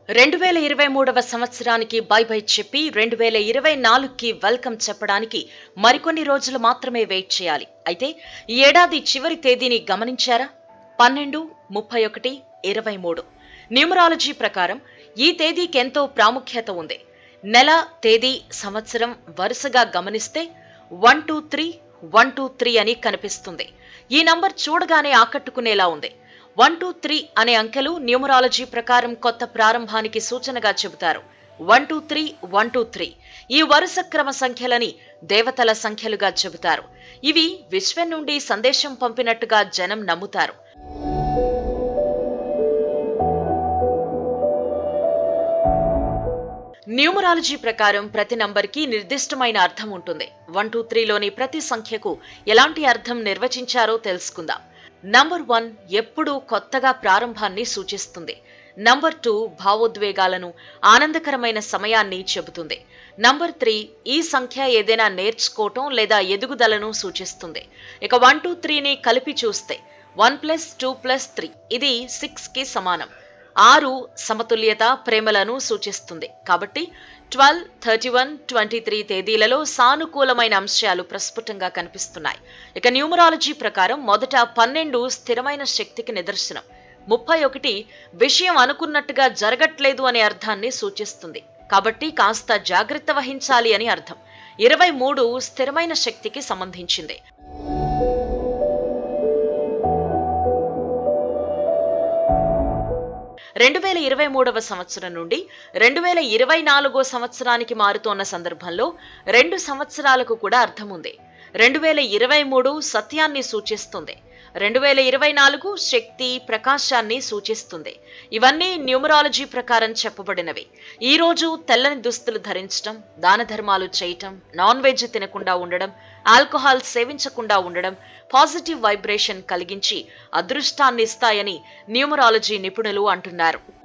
రెండు వేల ఇరవై మూడవ సంవత్సరానికి బై బై చెప్పి రెండు వేల ఇరవై నాలుగుకి వెల్కమ్ చెప్పడానికి మరికొన్ని రోజులు మాత్రమే వెయిట్ చేయాలి అయితే ఈ ఏడాది చివరి తేదీని గమనించారా పన్నెండు ముప్పై ఒకటి ఇరవై మూడు న్యూమరాలజీ ప్రకారం ఈ తేదీకి ఎంతో ప్రాముఖ్యత ఉంది నెల తేదీ సంవత్సరం వరుసగా గమనిస్తే one two three one two three అని కనిపిస్తుంది ఈ నంబర్ చూడగానే ఆకట్టుకునేలా ఉంది వన్ టూ త్రీ అనే అంకెలు న్యూమరాలజీ ప్రకారం కొత్త ప్రారంభానికి సూచనగా చెబుతారు one two three one two three ఈ వరుస క్రమ సంఖ్యలని దేవతల సంఖ్యలుగా చెబుతారు ఇవి విశ్వం నుండి సందేశం పంపినట్టుగా జనం నమ్ముతారు న్యూమరాలజీ ప్రకారం ప్రతి నంబర్కి నిర్దిష్టమైన అర్థం ఉంటుంది వన్ టూ త్రీలోని ప్రతి సంఖ్యకు ఎలాంటి అర్థం నిర్వచించారో తెలుసుకుందాం నంబర్ వన్ ఎప్పుడూ కొత్తగా ప్రారంభాన్ని సూచిస్తుంది నంబర్ టూ భావోద్వేగాలను ఆనందకరమైన సమయాన్ని చెబుతుంది నంబర్ త్రీ ఈ సంఖ్య ఏదైనా నేర్చుకోవటం లేదా ఎదుగుదలను సూచిస్తుంది ఇక వన్ టూ త్రీని కలిపి చూస్తే one plus two plus three ఇది సిక్స్ కి సమానం ఆరు సమతుల్యత ప్రేమలను సూచిస్తుంది కాబట్టి twelve thirty one twenty three తేదీలలో సానుకూలమైన అంశాలు ప్రస్ఫుటంగా కనిపిస్తున్నాయి ఇక న్యూమరాలజీ ప్రకారం మొదట పన్నెండు స్థిరమైన శక్తికి నిదర్శనం ముప్పై ఒకటి విషయం అనుకున్నట్టుగా జరగట్లేదు అనే అర్థాన్ని సూచిస్తుంది కాబట్టి కాస్త జాగ్రత్త వహించాలి అని అర్థం ఇరవై మూడు స్థిరమైన శక్తికి సంబంధించింది రెండు వేల ఇరవై మూడవ సంవత్సరం నుండి రెండు వేల ఇరవై నాలుగో సంవత్సరానికి మారుతోన్న సందర్భంలో రెండు సంవత్సరాలకు కూడా అర్థం ఉంది రెండు వేల ఇరవై మూడు సత్యాన్ని సూచిస్తుంది రెండు వేల ఇరవై నాలుగు శక్తి ప్రకాశాన్ని సూచిస్తుంది ఇవన్నీ న్యూమరాలజీ ప్రకారం చెప్పబడినవి ఈ రోజు తెల్లని దుస్తులు ధరించడం దాన ధర్మాలు చేయటం నాన్ వెజ్ తినకుండా ఉండడం ఆల్కహాల్ సేవించకుండా ఉండడం పాజిటివ్ వైబ్రేషన్ కలిగించి అదృష్టాన్ని ఇస్తాయని న్యూమరాలజీ నిపుణులు అంటున్నారు